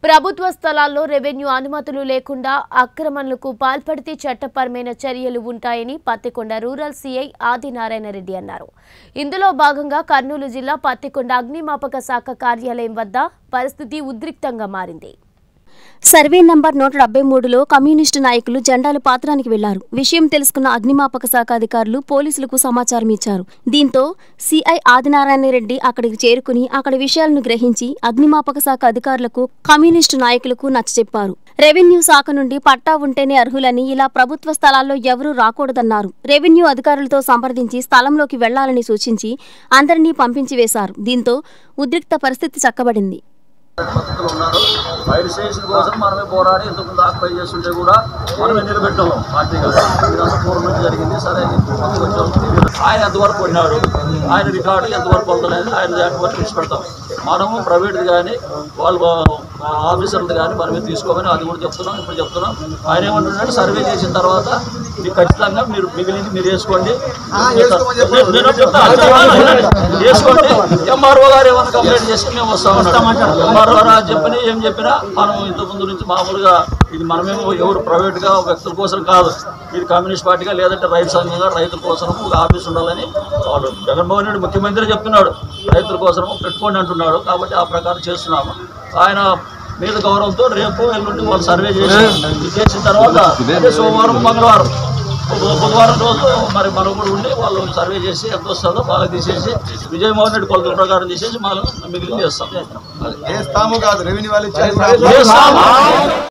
ప్రభుత్వ స్థలాల్లో రెవెన్యూ అనుమతులు లేకుండా అక్రమణలకు పాల్పడితే చట్టపరమైన చర్యలు ఉంటాయని పత్తికొండ రూరల్ సీఐ ఆదినారాయణ రెడ్డి అన్నారు ఇందులో భాగంగా కర్నూలు జిల్లా పత్తికొండ అగ్నిమాపక శాఖ కార్యాలయం వద్ద పరిస్థితి ఉద్రిక్తంగా మారింది సర్వే నంబర్ నూట డెబ్బై మూడులో కమ్యూనిస్టు నాయకులు జెండాలు పాత్రానికి వెళ్లారు విషయం తెలుసుకున్న అగ్నిమాపక శాఖ అధికారులు పోలీసులకు సమాచారం ఇచ్చారు దీంతో సిఐ ఆదినారాయణ రెడ్డి అక్కడికి చేరుకుని అక్కడ విషయాలను గ్రహించి అగ్నిమాపక శాఖ అధికారులకు కమ్యూనిస్టు నాయకులకు నచ్చచెప్పారు రెవెన్యూ శాఖ నుండి పట్టా ఉంటేనే అర్హులని ఇలా ప్రభుత్వ స్థలాల్లో ఎవరూ రాకూడదన్నారు రెవెన్యూ అధికారులతో సంప్రదించి స్థలంలోకి వెళ్లాలని సూచించి అందరినీ పంపించి వేశారు దీంతో ఉద్రిక్త పరిస్థితి చక్కబడింది పద్ధతులు ఉన్నారు ఫైర్ స్టేషన్ కోసం మనమే పోరాడి ఇంతకుముందు ఆక్యుపై చేస్తుంటే కూడా మనమే నిలబెట్టాము పార్టీగా ఇదంతా పూర్వం నుంచి జరిగింది సరే ముందుకు వచ్చాము. ఆయన ఎంతవరకు కొన్నాడు ఆయన రికార్డు ఎంతవరకు పొందలేదు ఆయన దాని వరకు ఇచ్చి పెడతాం మనము ప్రైవేట్ది కానీ వాళ్ళు ఆఫీసర్ది కానీ మనమే తీసుకోమని అది కూడా చెప్తున్నాం ఇప్పుడు చెప్తున్నాం ఆయన ఏమంటున్నాడు సర్వే చేసిన తర్వాత మీకు ఖచ్చితంగా మీరు మిగిలింది మీరు వేసుకోండి నేను చెప్తా, వేసుకోండి ఎంఆర్ఓ గారు ఏమైనా కంప్లైంట్ చేస్తే మేము వస్తామన్నాడు ఎంఆర్ఓ గారు అని చెప్పని ఏం చెప్పినా మనం ఇంత ముందు నుంచి మామూలుగా ఇది మనమేమో ఎవరు ప్రైవేట్గా వ్యక్తుల కోసం కాదు ఇది కమ్యూనిస్ట్ పార్టీగా లేదంటే రైతు సంఘంగా రైతుల కోసం ఒక ఆఫీస్ ఉండాలని వాళ్ళు జగన్మోహన్ రెడ్డి ముఖ్యమంత్రి చెప్తున్నాడు రైతుల కోసం పెట్టుకోండి అంటున్నాడు కాబట్టి ఆ ప్రకారం చేస్తున్నాము ఆయన మీద గౌరవంతో రేపు ఎల్లుండి వాళ్ళు సర్వే చేసి ఇది చేసిన తర్వాత అదే సోమవారం మంగళవారం బుధవారం రోజు మరి మనం కూడా ఉండి వాళ్ళు సర్వే చేసి ఎంత వస్తుందో వాళ్ళకి తీసేసి విజయమోహన్ రెడ్డి కొలతల ప్రకారం తీసేసి మనం మిగిలిన చేస్తాం చేస్తాము కాదు రెవెన్యూ వాళ్ళు ఇచ్చారు చేస్తాము.